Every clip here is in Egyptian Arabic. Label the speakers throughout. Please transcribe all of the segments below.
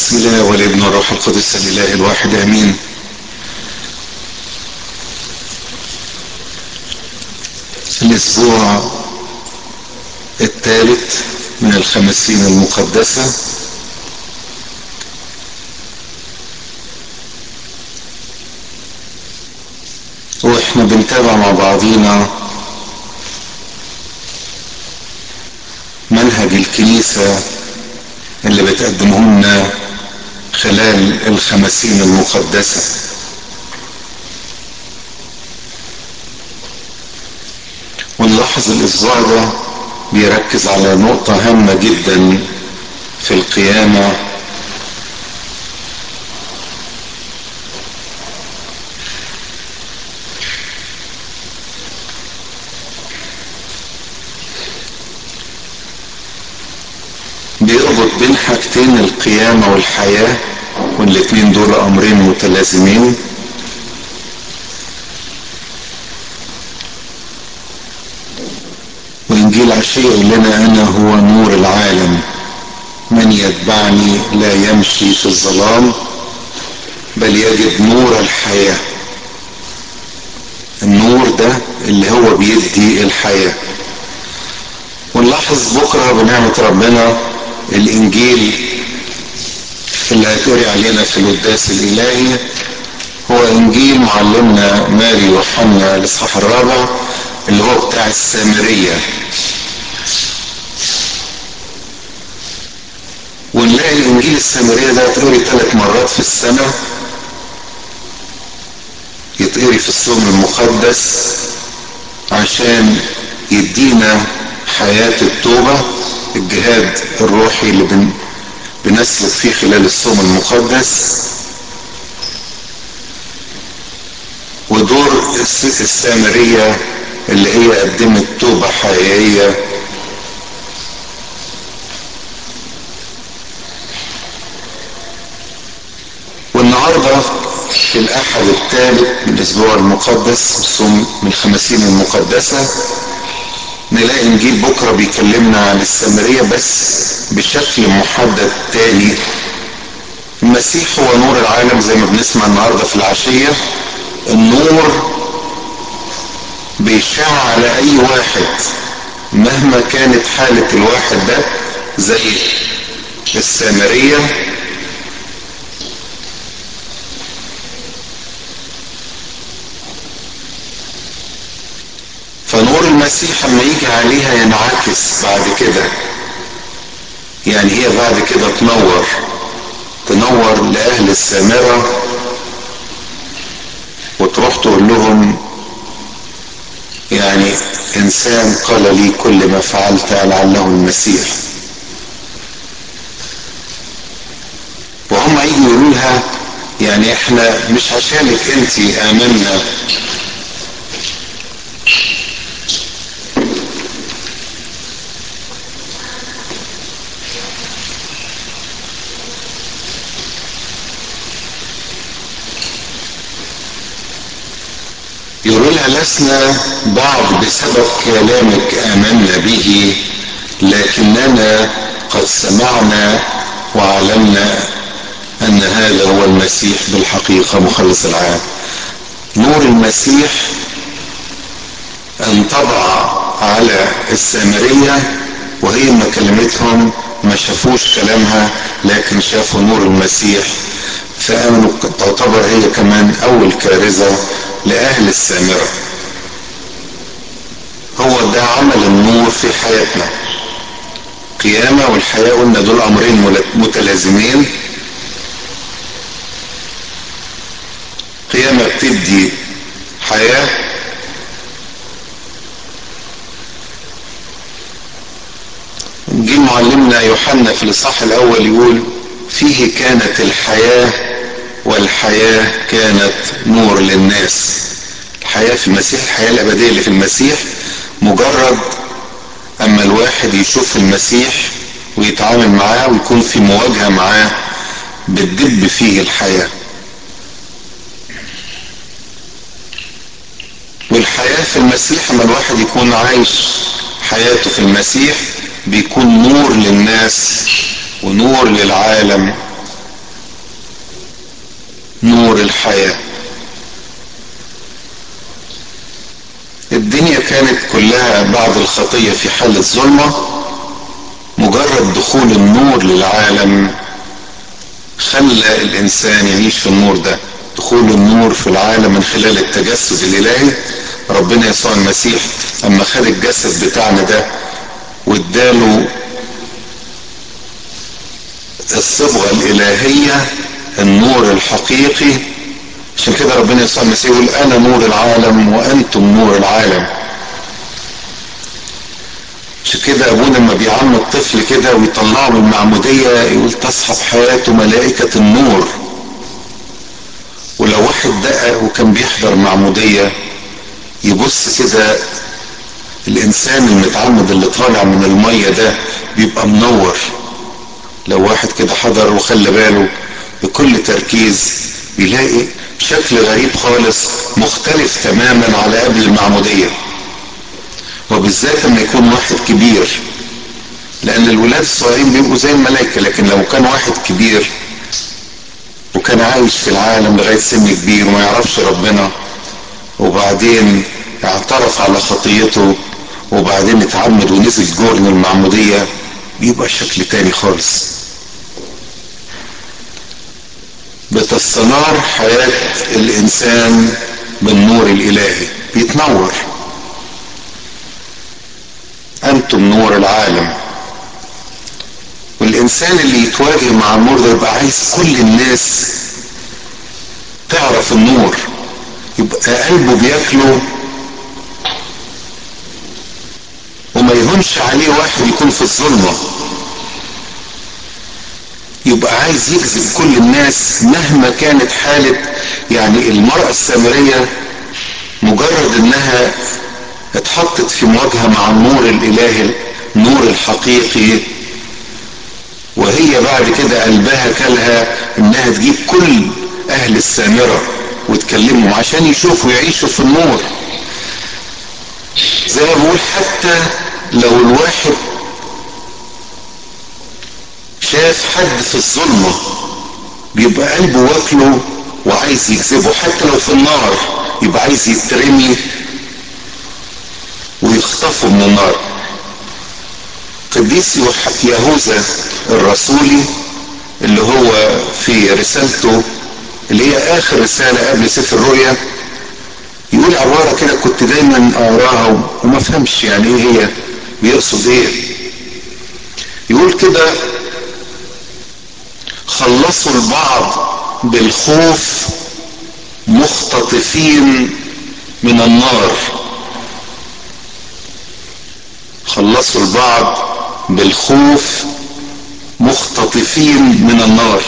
Speaker 1: بسم الله والابن والروح القدس الاله الواحد امين الاسبوع الثالث من الخمسين المقدسة واحنا بنتابع مع بعضينا منهج الكنيسة اللي بتقدمه لنا خلال الخمسين المقدسة ونلاحظ الاسبوع ده بيركز على نقطة هامة جدا في القيامة بيربط بين حاجتين القيامة والحياة والاتنين دول امرين متلازمين وانجيل عشية يقول لنا انا هو نور العالم من يتبعني لا يمشي في الظلام بل يجد نور الحياة النور ده اللي هو بيدي الحياة ونلاحظ بكرة بنعمة ربنا الانجيل اللي هيتقري علينا في القداس الالهي هو انجيل معلمنا ماري يوحنا الاصحاح الرابع اللي هو بتاع السامرية ونلاقي الانجيل السامرية ده يتقري ثلاث مرات في السنة يتقري في الصوم المقدس عشان يدينا حياة التوبة الجهاد الروحي اللي بن بنسلك فيه خلال الصوم المقدس ودور السامرية اللي هي قدمت توبة حقيقية والنهاردة في الأحد الثالث من الأسبوع المقدس الصوم من الخمسين المقدسة نلاقي إنجيل بكرة بيكلمنا عن السامرية بس بشكل محدد تاني المسيح هو نور العالم زي ما بنسمع النهارده في العشية النور بيشع على أي واحد مهما كانت حالة الواحد ده زي السامرية فنور المسيح لما يجي عليها ينعكس بعد كده يعني هي بعد كده تنور تنور لأهل السامرة وتروح تقول لهم يعني إنسان قال لي كل ما فعلت لعله المسيح وهم يجوا يقولوا لها يعني احنا مش عشانك انت امنا يقول لها لسنا بعد بسبب كلامك آمنا به لكننا قد سمعنا وعلمنا أن هذا هو المسيح بالحقيقة مخلص العالم نور المسيح انطبع على السامرية وهي ما كلمتهم ما شافوش كلامها لكن شافوا نور المسيح فآمنوا تعتبر هي كمان أول كارثة لأهل السامرة هو ده عمل النور في حياتنا قيامة والحياة قلنا دول أمرين متلازمين قيامة بتدي حياة جه معلمنا يوحنا في الإصحاح الأول يقول فيه كانت الحياة والحياة كانت نور للناس الحياة في المسيح الحياة الأبدية اللي في المسيح مجرد أما الواحد يشوف المسيح ويتعامل معاه ويكون في مواجهة معاه بتدب فيه الحياة والحياة في المسيح أما الواحد يكون عايش حياته في المسيح بيكون نور للناس ونور للعالم نور الحياة الدنيا كانت كلها بعد الخطية في حالة ظلمة مجرد دخول النور للعالم خلى الإنسان يعيش في النور ده دخول النور في العالم من خلال التجسد الإلهي ربنا يسوع المسيح أما خد الجسد بتاعنا ده واداله الصبغة الإلهية النور الحقيقي عشان كده ربنا يسوع المسيح يقول أنا نور العالم وأنتم نور العالم عشان كده أبونا لما بيعمد طفل كده ويطلعه من المعمودية يقول تصحب حياته ملائكة النور ولو واحد دقق وكان بيحضر معمودية يبص كده الإنسان المتعمد اللي طالع من المية ده بيبقى منور لو واحد كده حضر وخلى باله بكل تركيز بيلاقي شكل غريب خالص مختلف تماما على قبل المعمودية وبالذات لما يكون واحد كبير لأن الولاد الصغيرين بيبقوا زي الملائكة لكن لو كان واحد كبير وكان عايش في العالم لغاية سن كبير وما يعرفش ربنا وبعدين اعترف على خطيته وبعدين اتعمد ونزل جورن المعمودية بيبقى شكل تاني خالص بتستنار حياة الإنسان بالنور الإلهي بيتنور أنتم نور العالم والإنسان اللي يتواجه مع النور ده يبقى عايز كل الناس تعرف النور يبقى قلبه بياكله وما يهونش عليه واحد يكون في الظلمة يبقى عايز يجذب كل الناس مهما كانت حالة يعني المرأة السامرية مجرد انها اتحطت في مواجهة مع النور الالهي النور الحقيقي وهي بعد كده قلبها كلها انها تجيب كل اهل السامرة وتكلمهم عشان يشوفوا يعيشوا في النور زي ما بقول حتى لو الواحد شاف حد في الظلمة بيبقى قلبه واكله وعايز يجذبه حتى لو في النار يبقى عايز يترمي ويخطفه من النار قديس يهوذا الرسولي اللي هو في رسالته اللي هي اخر رسالة قبل سفر الرؤيا يقول عبارة كده كنت دايما اقراها وما فهمش يعني ايه هي بيقصد ايه يقول كده خلصوا البعض بالخوف مختطفين من النار خلصوا البعض بالخوف مختطفين من النار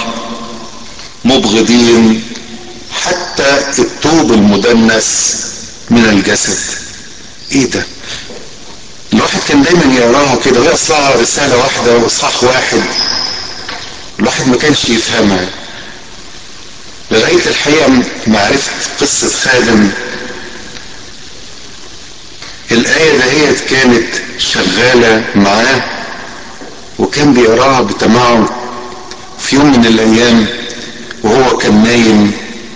Speaker 1: مبغضين حتى التوب المدنس من الجسد ايه ده الواحد كان دايما يقراها كده وهي اصلها رساله واحده واصحاح واحد الواحد ما كانش يفهمها لغايه الحقيقه معرفه قصه خادم الآية دهيت كانت شغالة معاه وكان بيقراها بتمعن في يوم من الأيام وهو كان نايم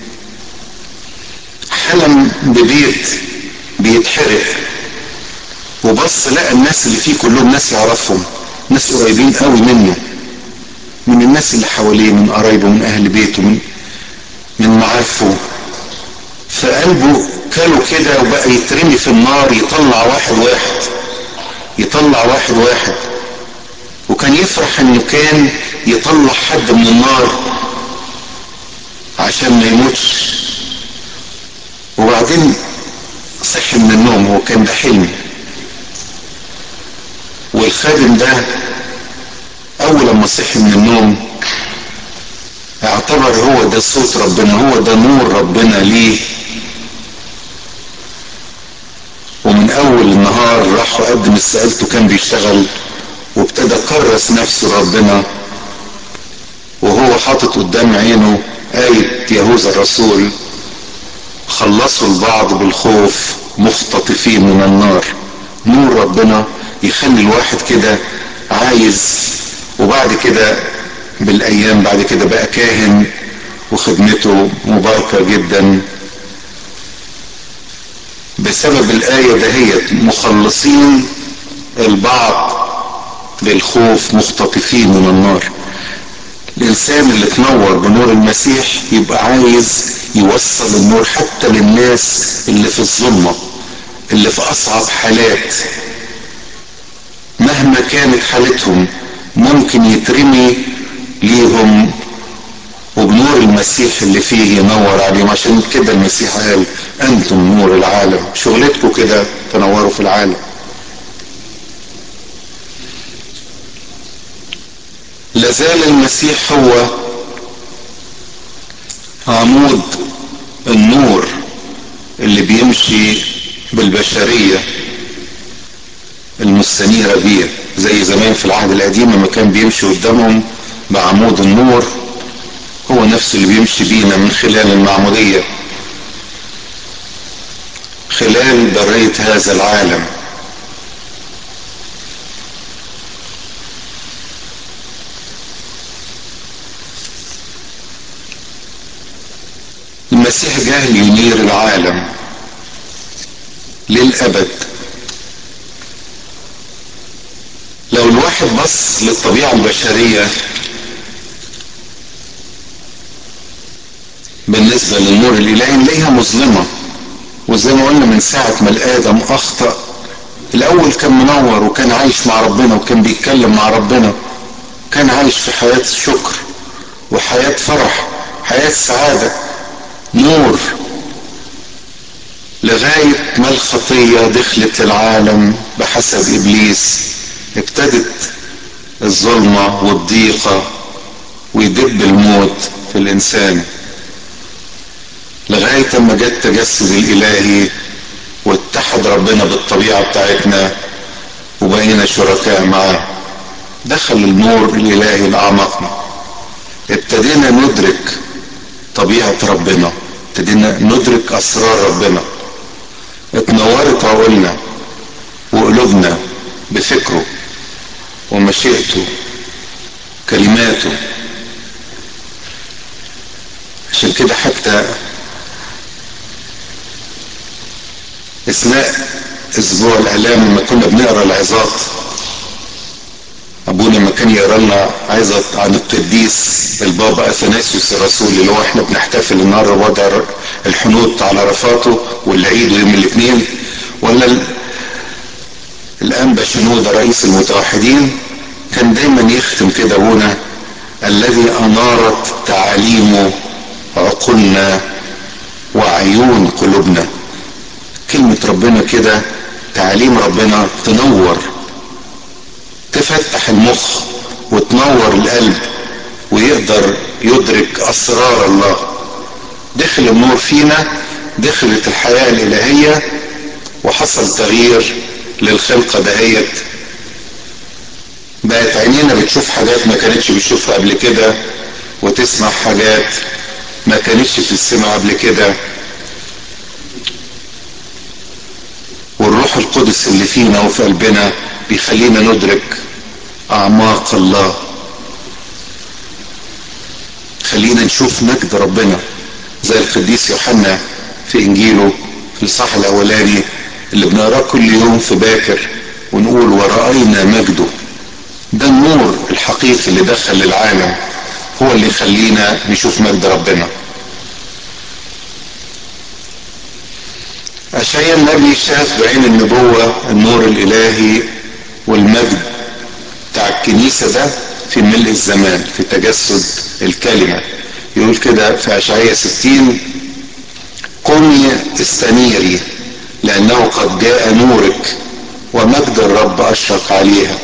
Speaker 1: حلم ببيت بيتحرق وبص لقى الناس اللي فيه كلهم ناس يعرفهم ناس قريبين قوي منه من الناس اللي حواليه من قرايبه من اهل بيته من من معارفه فقلبه كله كده وبقى يترمي في النار يطلع واحد واحد يطلع واحد واحد وكان يفرح انه كان يطلع حد من النار عشان ما يموتش وبعدين صحي من النوم هو كان ده حلم والخادم ده اول لما صحي من النوم اعتبر هو ده صوت ربنا هو ده نور ربنا ليه ومن اول النهار راح وقدم استقالته كان بيشتغل وابتدى كرس نفسه ربنا وهو حاطط قدام عينه آية يهوذا الرسول خلصوا البعض بالخوف مختطفين من النار نور ربنا يخلي الواحد كده عايز وبعد كده بالايام بعد كده بقى كاهن وخدمته مباركة جدا بسبب الآية دهيت مخلصين البعض بالخوف مختطفين من النار الإنسان اللي تنور بنور المسيح يبقى عايز يوصل النور حتى للناس اللي في الظلمة اللي في أصعب حالات مهما كانت حالتهم ممكن يترمي ليهم وبنور المسيح اللي فيه ينور عليهم عشان كده المسيح قال انتم نور العالم شغلتكم كده تنوروا في العالم لازال المسيح هو عمود النور اللي بيمشي بالبشرية المستنيرة بيه زي زمان في العهد القديم لما كان بيمشي قدامهم بعمود النور هو نفسه اللي بيمشي بينا من خلال المعمودية خلال برية هذا العالم المسيح جاء لينير العالم للأبد لو الواحد بص للطبيعة البشرية بالنسبة للنور الإلهي نلاقيها مظلمة وزي ما قلنا من ساعة ما الآدم أخطأ الأول كان منور وكان عايش مع ربنا وكان بيتكلم مع ربنا كان عايش في حياة شكر وحياة فرح حياة سعادة نور لغاية ما الخطية دخلت العالم بحسب إبليس ابتدت الظلمة والضيقة ويدب الموت في الإنسان لغاية ما جت التجسد الإلهي واتحد ربنا بالطبيعة بتاعتنا وبقينا شركاء معاه دخل النور الإلهي لأعماقنا ابتدينا ندرك طبيعة ربنا ابتدينا ندرك أسرار ربنا اتنورت عقولنا وقلوبنا بفكره ومشيئته كلماته عشان كده حتى اثناء اسبوع الالام لما كنا بنقرا العظات ابونا لما كان يقرا لنا عظه عن القديس البابا اثناسيوس الرسول اللي هو احنا بنحتفل النهارده وضع الحنوط على رفاته والعيد يوم الاثنين ولا الانبا شنوده رئيس المتوحدين كان دايما يختم كده ابونا الذي انارت تعاليمه عقولنا وعيون قلوبنا كلمة ربنا كده تعاليم ربنا تنور تفتح المخ وتنور القلب ويقدر يدرك أسرار الله دخل النور فينا دخلت الحياة الإلهية وحصل تغيير للخلقة دهيت بقت عينينا بتشوف حاجات ما كانتش بتشوفها قبل كده وتسمع حاجات ما كانتش بتسمع قبل كده والروح القدس اللي فينا وفي قلبنا بيخلينا ندرك اعماق الله خلينا نشوف مجد ربنا زي القديس يوحنا في انجيله في الصح الاولاني اللي بنقراه كل يوم في باكر ونقول ورأينا مجده ده النور الحقيقي اللي دخل العالم هو اللي يخلينا نشوف مجد ربنا أشعيا النبي شاف بعين النبوة النور الإلهي والمجد بتاع الكنيسة ده في ملء الزمان في تجسد الكلمة يقول كده في أشعيا ستين قومي استنيري لأنه قد جاء نورك ومجد الرب أشرق عليها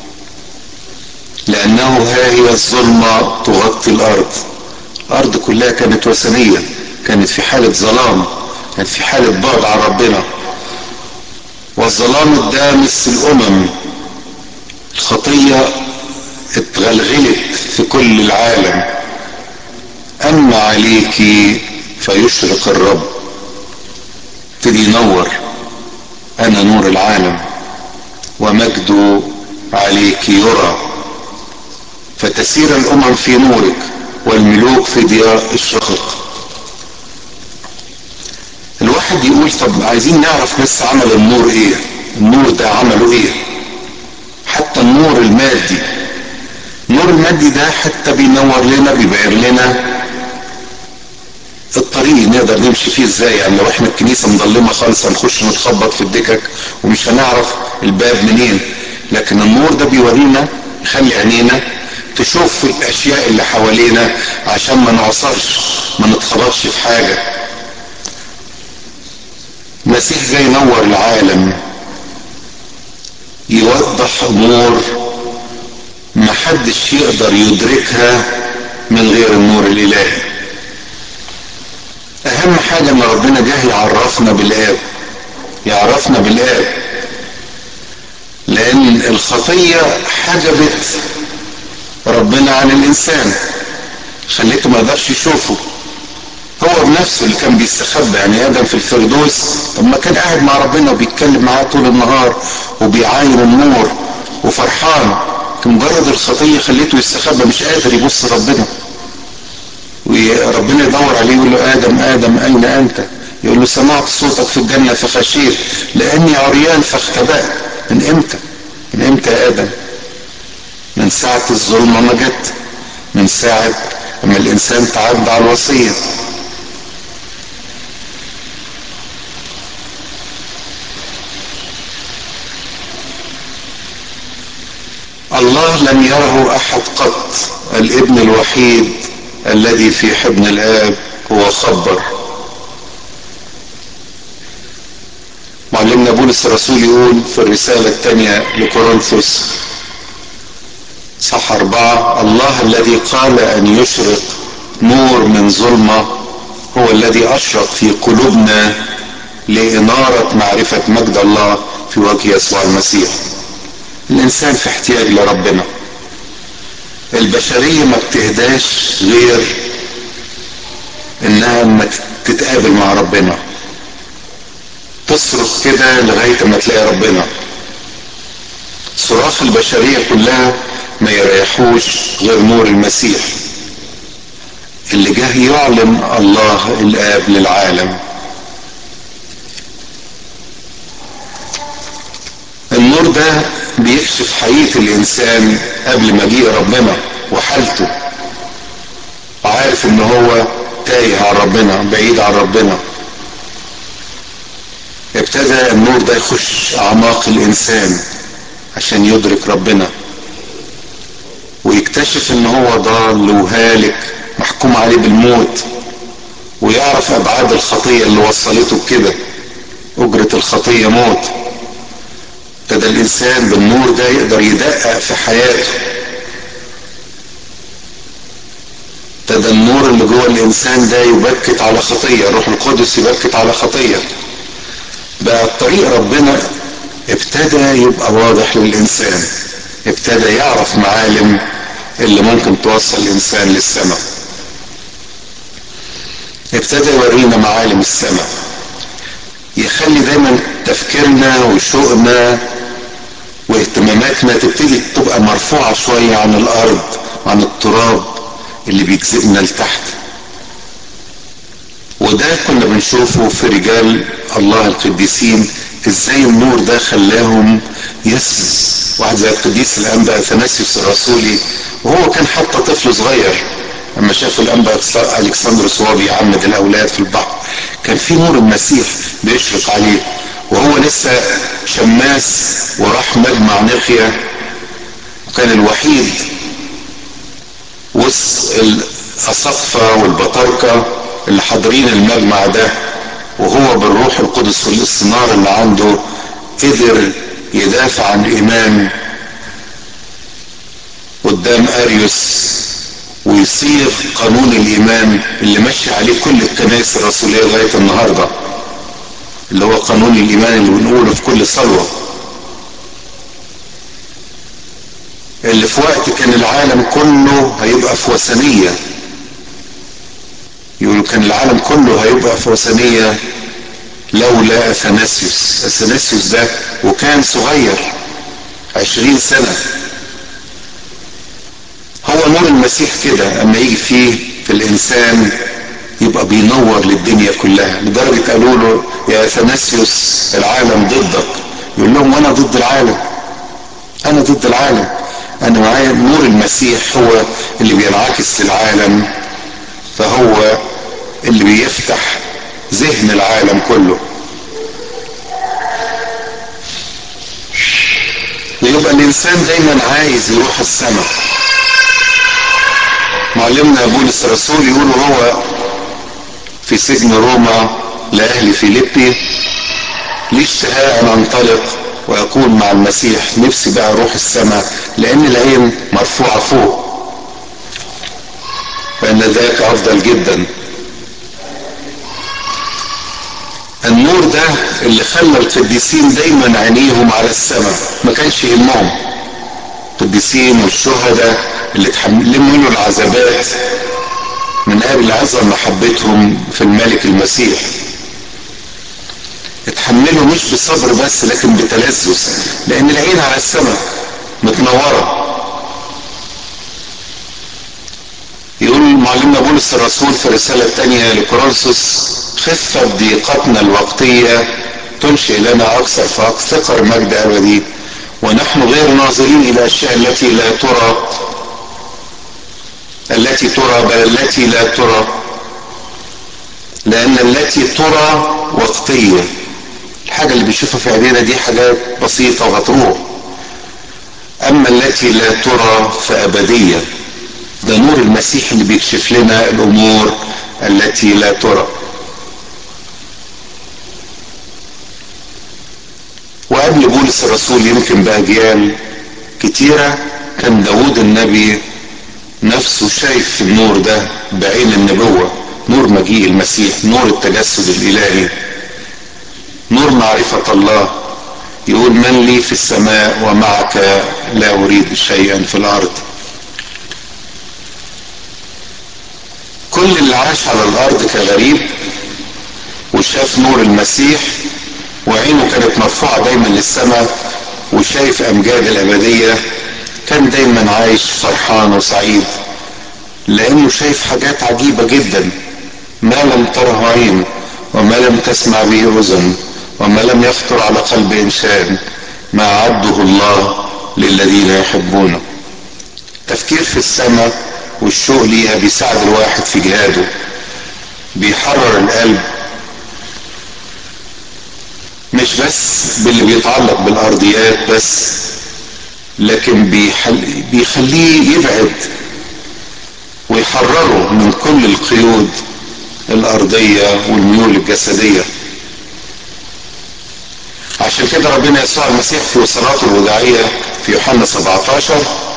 Speaker 1: لأنه ها هي الظلمة تغطي الأرض الأرض كلها كانت وثنية كانت في حالة ظلام كانت في حالة بعد عن ربنا والظلام الدامس الأمم الخطية اتغلغلت في كل العالم أما عليك فيشرق الرب ابتدي ينور أنا نور العالم ومجده عليك يرى فتسير الأمم في نورك والملوك في ديار الشقق الواحد يقول طب عايزين نعرف بس عمل النور ايه النور ده عمله ايه حتى النور المادي النور المادي ده حتى بينور لنا بيبين لنا الطريق نقدر نمشي فيه ازاي يعني لو احنا الكنيسة مظلمة خالص هنخش نتخبط في الدكك ومش هنعرف الباب منين لكن النور ده بيورينا يخلي عينينا تشوف الاشياء اللي حوالينا عشان ما نعصرش ما نتخبطش في حاجة المسيح جاي ينور العالم يوضح امور محدش يقدر يدركها من غير النور الالهي اهم حاجة ان ربنا جه يعرفنا بالاب يعرفنا بالاب لان الخطية حجبت ربنا عن الانسان خليته ما يقدرش يشوفه هو بنفسه اللي كان بيستخبى يعني ادم في الفردوس طب ما كان قاعد مع ربنا وبيتكلم معاه طول النهار وبيعاين النور وفرحان مجرد الخطية خليته يستخبى مش قادر يبص ربنا وربنا يدور عليه يقول له ادم ادم اين انت يقول له سمعت صوتك في الجنة فخشيت لاني عريان فاختبأت من امتى من امتى يا ادم من ساعة الظلمة ما جت من ساعة اما الانسان تعدى على الوصية الله لم يره احد قط الابن الوحيد الذي في حضن الاب هو خبر معلمنا بولس الرسول يقول في الرسالة الثانية لكورنثوس صح أربعة الله الذي قال أن يشرق نور من ظلمة هو الذي أشرق في قلوبنا لإنارة معرفة مجد الله في وجه يسوع المسيح الإنسان في احتياج لربنا البشرية ما بتهداش غير إنها ما تتقابل مع ربنا تصرخ كده لغاية ما تلاقي ربنا صراخ البشرية كلها ما يريحوش غير نور المسيح اللي جه يعلم الله الآب للعالم النور ده بيكشف حقيقة الإنسان قبل مجيء ربنا وحالته عارف إن هو تايه عن ربنا بعيد عن ربنا ابتدى النور ده يخش أعماق الإنسان عشان يدرك ربنا ويكتشف إن هو ضال وهالك محكوم عليه بالموت ويعرف أبعاد الخطية اللي وصلته بكده أجرة الخطية موت ابتدى الانسان بالنور ده يقدر يدقق في حياته ابتدى النور اللي جوه الانسان ده يبكت على خطيه الروح القدس يبكت على خطيه بقى الطريق ربنا ابتدى يبقى واضح للانسان ابتدى يعرف معالم اللي ممكن توصل الانسان للسماء ابتدى يورينا معالم السماء يخلي دايما تفكيرنا وشوقنا واهتماماتنا تبتدي تبقى مرفوعة شوية عن الأرض عن التراب اللي بيجذبنا لتحت وده كنا بنشوفه في رجال الله القديسين ازاي النور ده خلاهم يسموا واحد زي القديس الانبا اثناسيوس الرسولي وهو كان حتى طفل صغير لما شافوا الانبا الكسندروس وهو بيعمد الاولاد في البحر كان في نور المسيح بيشرق عليه وهو لسه شماس وراح مجمع نقيا وكان الوحيد وسط الأسقفة والبطاركة اللي حاضرين المجمع ده وهو بالروح القدس والاستنار اللي عنده قدر يدافع عن الإيمان قدام أريوس ويصيغ قانون الإيمان اللي ماشي عليه كل الكنائس الرسولية لغاية النهارده اللي هو قانون الايمان اللي بنقوله في كل صلوه اللي في وقت كان العالم كله هيبقى في وثنيه يقولوا كان العالم كله هيبقى في وثنيه لولا اثناسيوس اثناسيوس ده وكان صغير عشرين سنه هو نور المسيح كده اما يجي فيه في الانسان يبقى بينور للدنيا كلها لدرجة قالوا له يا اثناسيوس العالم ضدك يقول لهم وانا ضد العالم انا ضد العالم انا معايا نور المسيح هو اللي بينعكس للعالم فهو اللي بيفتح ذهن العالم كله ويبقى الانسان دايما عايز يروح السماء معلمنا بولس الرسول يقول هو في سجن روما لاهل فيليبي لي اشتهاء ان انطلق واكون مع المسيح نفسي بقى اروح السماء لان العين مرفوعه فوق فان ذاك افضل جدا النور ده اللي خلى القديسين دايما عينيهم على السماء ما كانش يهمهم القديسين والشهداء اللي تحملوا له العذابات من اجل عظم محبتهم في الملك المسيح اتحملوا مش بصبر بس لكن بتلذذ لان العين على السماء متنوره يقول معلمنا بولس الرسول في الرسالة الثانية لكورنثوس خفة ضيقتنا الوقتية تنشئ لنا أكثر فأكثر مجد أبدي ونحن غير ناظرين إلى الأشياء التي لا ترى التي ترى بل التي لا ترى لأن التي ترى وقتية الحاجة اللي بيشوفها في عينينا دي حاجات بسيطة وهتروح أما التي لا ترى فأبدية ده نور المسيح اللي بيكشف لنا الأمور التي لا ترى وقبل بولس الرسول يمكن بأجيال كتيرة كان داود النبي نفسه شايف النور ده بعين النبوة نور مجيء المسيح نور التجسد الإلهي نور معرفة الله يقول من لي في السماء ومعك لا أريد شيئا في الأرض كل اللي عاش على الأرض كغريب وشاف نور المسيح وعينه كانت مرفوعة دايما للسماء وشايف أمجاد الأبدية كان دايما عايش فرحان وسعيد لأنه شايف حاجات عجيبة جدا ما لم تره عين وما لم تسمع به أذن وما لم يخطر على قلب إنسان ما عده الله للذين يحبونه تفكير في السماء والشوق ليها بيساعد الواحد في جهاده بيحرر القلب مش بس باللي بيتعلق بالارضيات بس لكن بيحل بيخليه يبعد ويحرره من كل القيود الارضيه والميول الجسديه عشان كده ربنا يسوع المسيح في صلاته الوداعيه في يوحنا 17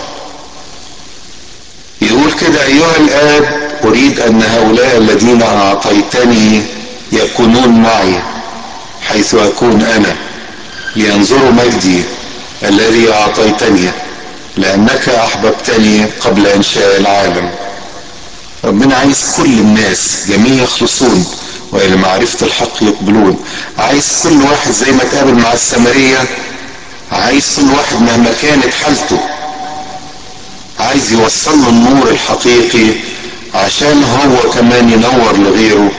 Speaker 1: يقول كده ايها الاب اريد ان هؤلاء الذين اعطيتني يكونون معي حيث اكون انا لينظروا مجدي الذي اعطيتني لانك احببتني قبل انشاء العالم ربنا عايز كل الناس جميع يخلصون والى معرفه الحق يقبلون عايز كل واحد زي ما تقابل مع السامريه عايز كل واحد مهما كانت حالته عايز يوصل له النور الحقيقي عشان هو كمان ينور لغيره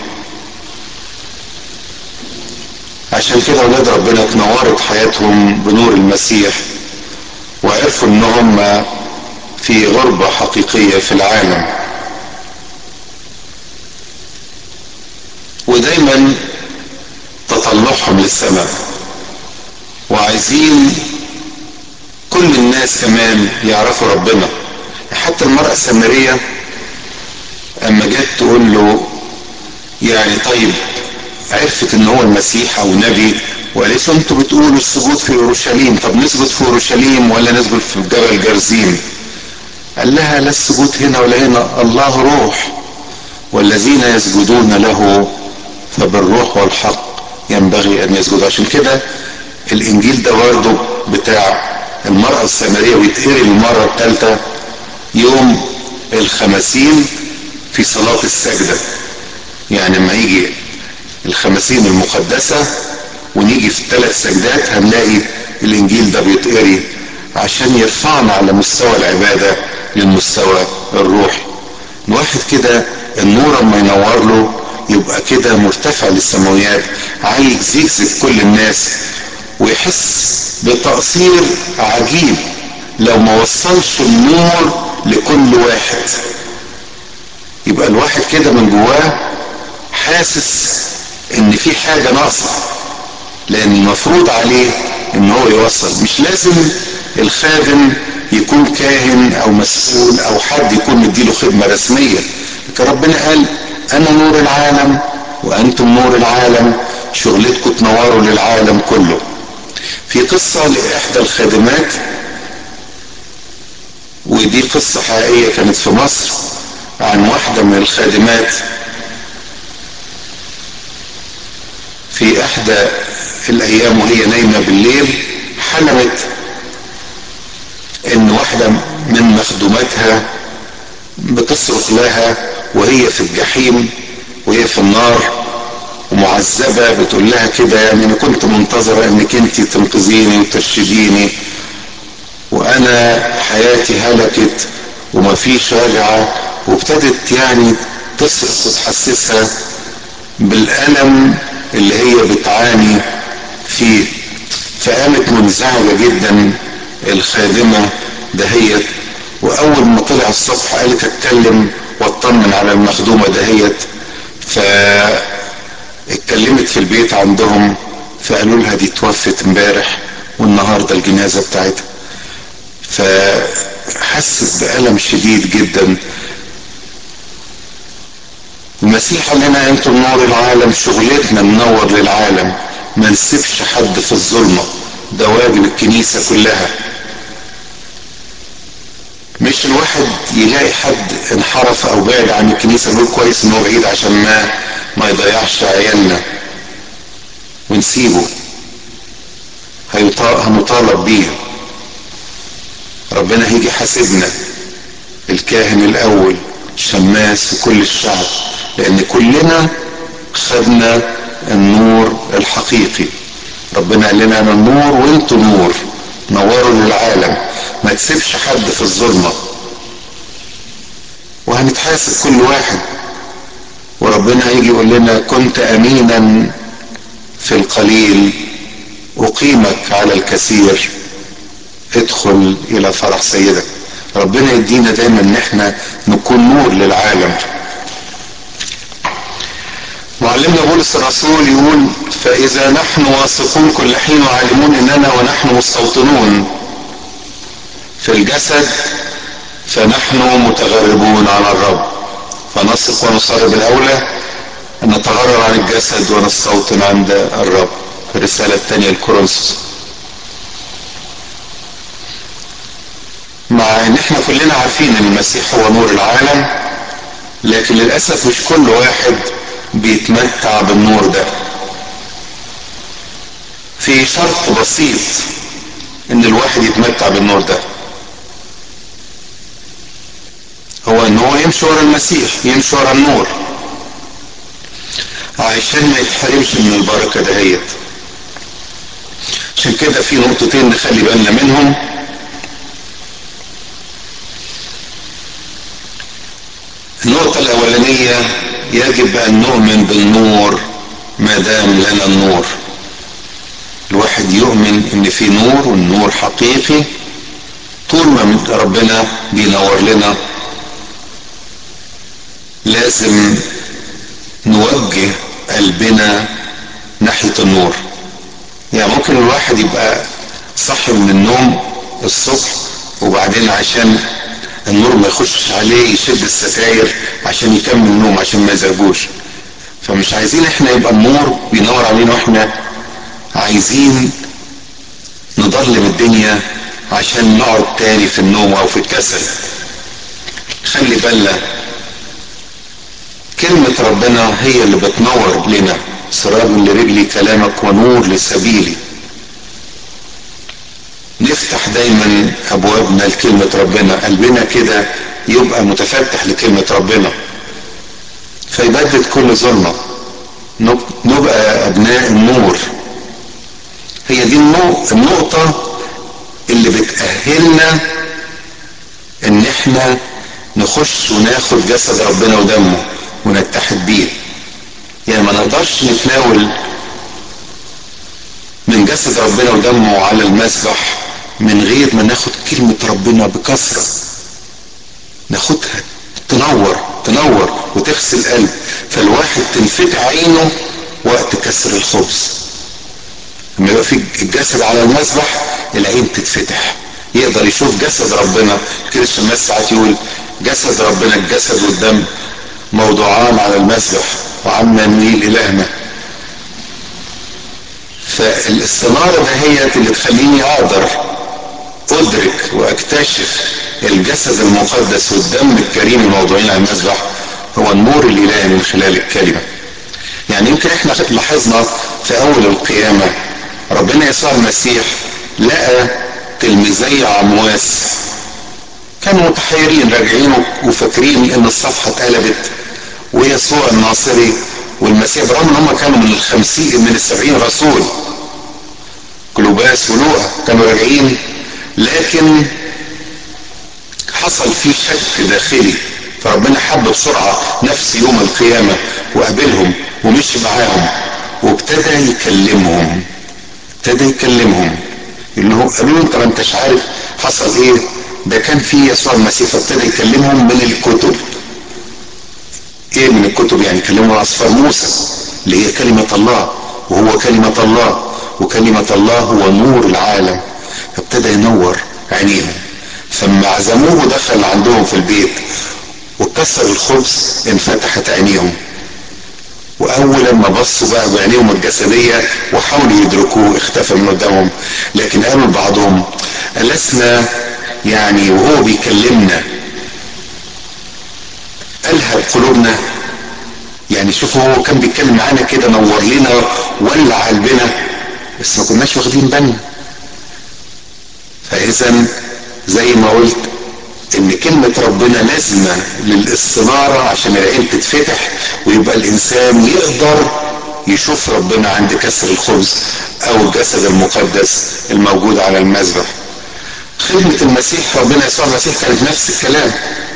Speaker 1: عشان كده اولاد ربنا اتنورت حياتهم بنور المسيح وعرفوا ان هم في غربة حقيقية في العالم ودايما تطلعهم للسماء وعايزين كل الناس كمان يعرفوا ربنا حتى المرأة السامرية اما جت تقول له يعني طيب عرفت ان هو المسيح او نبي وقالت له انتوا بتقولوا السجود في اورشليم طب نسجد في اورشليم ولا نسجد في جبل جرزيم قال لها لا السجود هنا ولا هنا الله روح والذين يسجدون له فبالروح والحق ينبغي ان يسجدوا عشان كده الانجيل ده برضه بتاع المرأة السامرية ويتقري المرة الثالثة يوم الخمسين في صلاة السجدة يعني لما يجي الخمسين المقدسة ونيجي في الثلاث سجدات هنلاقي الانجيل ده بيتقري عشان يرفعنا على مستوى العبادة للمستوى الروحي الواحد كده النور اما ينور له يبقى كده مرتفع للسماويات عايز يجذب كل الناس ويحس بتقصير عجيب لو ما وصلش النور لكل واحد يبقى الواحد كده من جواه حاسس ان في حاجة ناقصة لان المفروض عليه ان هو يوصل مش لازم الخادم يكون كاهن او مسؤول او حد يكون مديله خدمة رسمية لكن ربنا قال انا نور العالم وانتم نور العالم شغلتكم تنوروا للعالم كله في قصة لإحدى الخادمات ودي قصة حقيقية كانت في مصر عن واحدة من الخادمات في إحدى الأيام وهي نايمة بالليل حلمت إن واحدة من مخدوماتها بتصرخ لها وهي في الجحيم وهي في النار ومعذبة بتقول لها كده يعني أنا كنت منتظرة إنك أنت تنقذيني وترشديني وأنا حياتي هلكت ومفيش رجعة وابتدت يعني تصرخ وتحسسها بالألم اللي هي بتعاني فيه فقامت منزعجة جدا الخادمة دهيت وأول ما طلع الصبح قالت أتكلم واطمن على المخدومة دهيت ف اتكلمت في البيت عندهم فقالوا لها دي توفت امبارح والنهارده الجنازه بتاعتها فحست بألم شديد جدا المسيح قال لنا انتم نور العالم شغلتنا ننور للعالم ما نسيبش حد في الظلمه ده واجب الكنيسه كلها مش الواحد يلاقي حد انحرف او بعد عن الكنيسه نقول كويس ان هو بعيد عشان ما ما يضيعش عيالنا ونسيبه هنطالب بيه ربنا هيجي يحاسبنا الكاهن الاول شماس وكل الشعب لان كلنا خدنا النور الحقيقي ربنا قال لنا انا النور وانتوا نور نوروا للعالم ما تسيبش حد في الظلمه وهنتحاسب كل واحد وربنا هيجي يقول لنا كنت امينا في القليل اقيمك على الكثير ادخل الى فرح سيدك ربنا يدينا دايما ان احنا نكون نور للعالم معلمنا بولس الرسول يقول فاذا نحن واثقون كل حين وعالمون اننا ونحن مستوطنون في الجسد فنحن متغربون على الرب فنثق ونصر بالاولى ان نتغرب عن الجسد ونستوطن عند الرب في الرساله الثانيه لكورنثوس مع ان احنا كلنا عارفين ان المسيح هو نور العالم لكن للاسف مش كل واحد بيتمتع بالنور ده في شرط بسيط ان الواحد يتمتع بالنور ده هو ان هو يمشي ورا المسيح يمشي ورا النور عشان ما يتحرمش من البركه دهيت عشان كده في نقطتين نخلي بالنا منهم النقطة الأولانية يجب أن نؤمن بالنور ما دام لنا النور الواحد يؤمن إن في نور والنور حقيقي طول ما ربنا بينور لنا لازم نوجه قلبنا ناحية النور يعني ممكن الواحد يبقى صحي من النوم الصبح وبعدين عشان النور ما يخشش عليه يشد الستاير عشان يكمل النوم عشان ما يزعجوش فمش عايزين احنا يبقى النور بينور علينا واحنا عايزين نضلم الدنيا عشان نقعد تاني في النوم او في الكسل خلي بالنا كلمة ربنا هي اللي بتنور لنا سراب لرجلي كلامك ونور لسبيلي نفتح دايما ابوابنا لكلمة ربنا قلبنا كده يبقى متفتح لكلمة ربنا فيبدد كل ظلمة نبقى ابناء النور هي دي النقطة اللي بتأهلنا ان احنا نخش وناخد جسد ربنا ودمه ونتحد بيه يعني ما نقدرش نتناول من جسد ربنا ودمه على المذبح من غير ما ناخد كلمة ربنا بكثرة ناخدها تنور تنور وتغسل القلب فالواحد تنفتح عينه وقت كسر الخبز لما يبقى في الجسد على المذبح العين تتفتح يقدر يشوف جسد ربنا كده الشماس ساعات يقول جسد ربنا الجسد والدم موضوعان على المذبح وعما نيل الهنا فالاستنارة دهيت اللي تخليني اقدر ادرك واكتشف الجسد المقدس والدم الكريم الموضوعين على المذبح هو النور الالهي من خلال الكلمة يعني يمكن احنا لاحظنا في اول القيامة ربنا يسوع المسيح لقى تلميذي عمواس كانوا متحيرين راجعين وفاكرين ان الصفحة اتقلبت ويسوع الناصري والمسيح برغم ان هم كانوا من الخمسين من السبعين رسول كلوباس ولوقا كانوا راجعين لكن حصل في شك داخلي فربنا حب بسرعة نفس يوم القيامة وقابلهم ومشي معاهم وابتدى يكلمهم ابتدى يكلمهم اللي هو قالوا له انت ما انتش عارف حصل ايه ده كان في يسوع المسيح فابتدى يكلمهم من الكتب ايه من الكتب يعني كلموا اصفار موسى اللي هي كلمة الله وهو كلمة الله وكلمة الله هو نور العالم فابتدى ينور عينيهم فلما عزموه دخل عندهم في البيت وكسر الخبز انفتحت عينيهم واول ما بصوا بقى بعينيهم الجسدية وحاولوا يدركوه اختفى من قدامهم لكن قالوا لبعضهم ألسنا يعني وهو بيكلمنا ألهب قلوبنا يعني شوفوا هو كان بيتكلم معانا كده نور لنا ولع قلبنا بس ما كناش واخدين بالنا فإذا زي ما قلت ان كلمة ربنا لازمة للاستنارة عشان العين تتفتح ويبقى الانسان يقدر يشوف ربنا عند كسر الخبز او الجسد المقدس الموجود على المذبح خدمة المسيح ربنا يسوع المسيح كانت نفس الكلام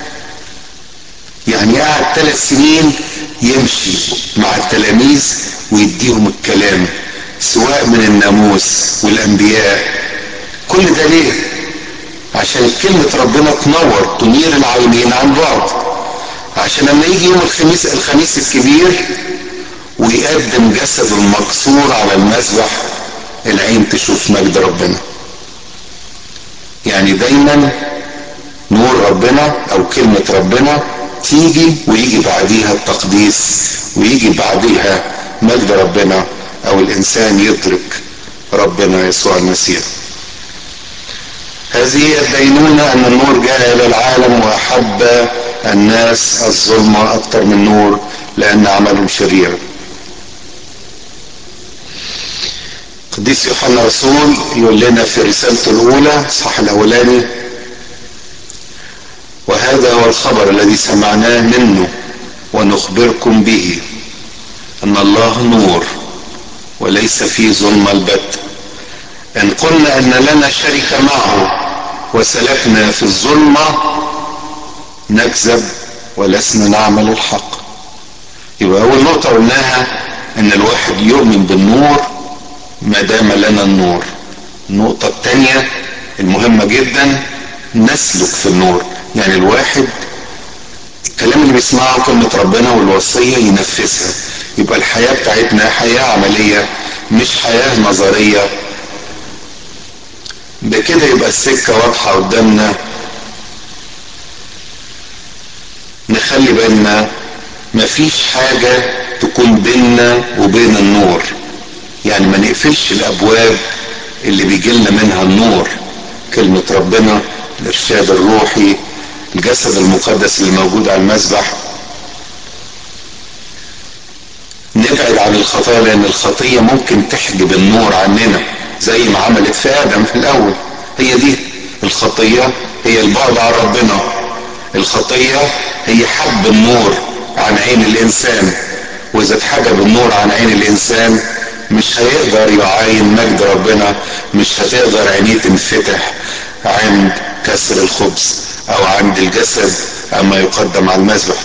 Speaker 1: يعني قعد ثلاث سنين يمشي مع التلاميذ ويديهم الكلام سواء من الناموس والانبياء كل ده ليه عشان كلمة ربنا تنور تنير العينين عن بعض عشان لما يجي يوم الخميس الخميس الكبير ويقدم جسد المكسور على المذبح العين تشوف مجد ربنا يعني دايما نور ربنا او كلمة ربنا تيجي ويجي بعديها التقديس ويجي بعديها مجد ربنا او الانسان يدرك ربنا يسوع المسيح هذه هي الدينونة أن النور جاء إلى العالم وأحب الناس الظلمة أكثر من النور لأن عملهم شرير قديس يوحنا رسول يقول لنا في رسالته الأولى الصح الأولاني وهذا هو الخبر الذي سمعناه منه ونخبركم به أن الله نور وليس فيه ظلم البت إن قلنا أن لنا شركة معه وسلكنا في الظلمة نكذب ولسنا نعمل الحق يبقى أول نقطة قلناها أن الواحد يؤمن بالنور ما دام لنا النور النقطة الثانية المهمة جدا نسلك في النور يعني الواحد الكلام اللي بيسمعه كلمة ربنا والوصية ينفذها يبقى الحياة بتاعتنا حياة عملية مش حياة نظرية بكده يبقى السكة واضحة قدامنا نخلي بالنا مفيش حاجة تكون بيننا وبين النور يعني ما نقفلش الابواب اللي بيجيلنا منها النور كلمة ربنا الارشاد الروحي الجسد المقدس اللي موجود على المذبح نبعد عن الخطايا لان الخطية ممكن تحجب النور عننا زي ما عملت في ادم في الاول هي دي الخطية هي البعد عن ربنا الخطية هي حب النور عن عين الانسان واذا اتحجب النور عن عين الانسان مش هيقدر يعاين مجد ربنا مش هتقدر عينيه تنفتح عند كسر الخبز او عند الجسد اما يقدم على المذبح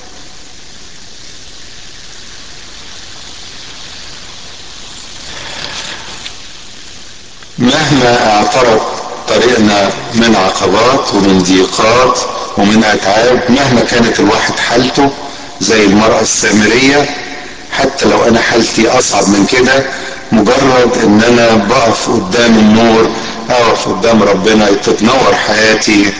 Speaker 1: مهما اعترض طريقنا من عقبات ومن ضيقات ومن اتعاب مهما كانت الواحد حالته زي المرأة السامرية حتى لو انا حالتي اصعب من كده مجرد ان انا بقف قدام النور اقف قدام ربنا تتنور حياتي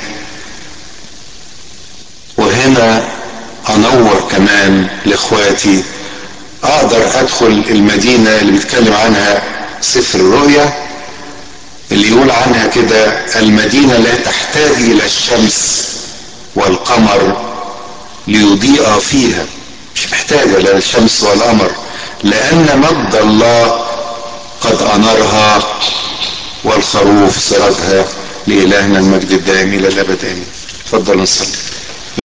Speaker 1: وهنا انور كمان لاخواتي اقدر ادخل المدينة اللي بيتكلم عنها سفر الرؤيا اللي يقول عنها كده المدينة لا تحتاج الى الشمس والقمر ليضيء فيها مش محتاجة لا الشمس والقمر لأن مجد الله قد أنارها والخروف سردها لإلهنا المجد الدائم إلى الأبد آمين. تفضل نصلي.